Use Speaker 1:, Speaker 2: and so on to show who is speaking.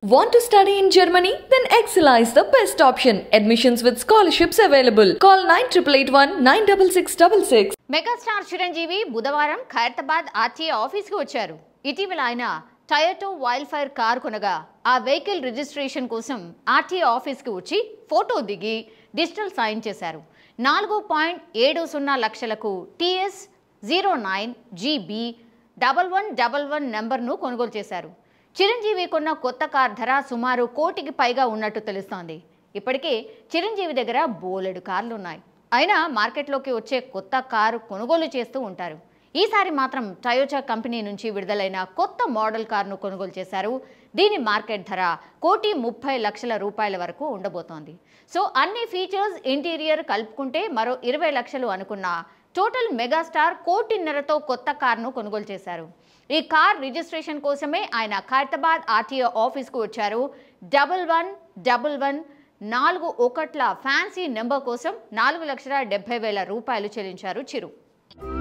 Speaker 1: Want to study in Germany? Then Excella is the best option. Admissions with scholarships available. Call 9881 96666.
Speaker 2: Megastar Chiranjeevi బుధవారం Khairatabad RTA ఆఫీస్కి వచ్చారు ఇటీవల ఆయన Toyota wild fire car కొనగా ఆ vehicle registration కోసం ఆర్టీఏ ఆఫీస్కి వచ్చి ఫోటో దిగి డిజిటల్ సైన్ చేశారు నాలుగు పాయింట్ ఏడు సున్నా లక్షలకు TS zero nine GB double one double one నెంబర్ను కొనుగోలు చేశారు చిరంజీవి కొన్న కొత్త కార్ ధర సుమారు కోటికి పైగా ఉన్నట్టు తెలుస్తోంది ఇప్పటికే చిరంజీవి దగ్గర బోలెడు కార్లు ఉన్నాయి అయినా మార్కెట్లోకి వచ్చే కొత్త కారు కొనుగోలు చేస్తూ ఉంటారు ఈసారి మాత్రం టయోటా కంపెనీ నుంచి విడుదలైన కొత్త మోడల్ కారును కొనుగోలు చేశారు దీని మార్కెట్ ధర కోటి ముప్పై లక్షల రూపాయల వరకు ఉండబోతోంది సో అన్ని ఫీచర్స్ ఇంటీరియర్ కలుపుకుంటే మరో ఇరవై లక్షలు అనుకున్న టోటల్ మెగాస్టార్ కోటిన్నరతో కొత్త కార్ను కొనుగోలు చేశారు ఈ కార్ రిజిస్ట్రేషన్ కోసమే ఆయన ఖైరతాబాద్ ఆర్టీఓ ఆఫీస్కు వచ్చారు డబుల్ వన్ డబుల్ వన్ నాలుగు ఒకట్ల ఫ్యాన్సీ నెంబర్ కోసం నాలుగు లక్షల డెబ్బై వేల రూపాయలు చెల్లించారు చిరు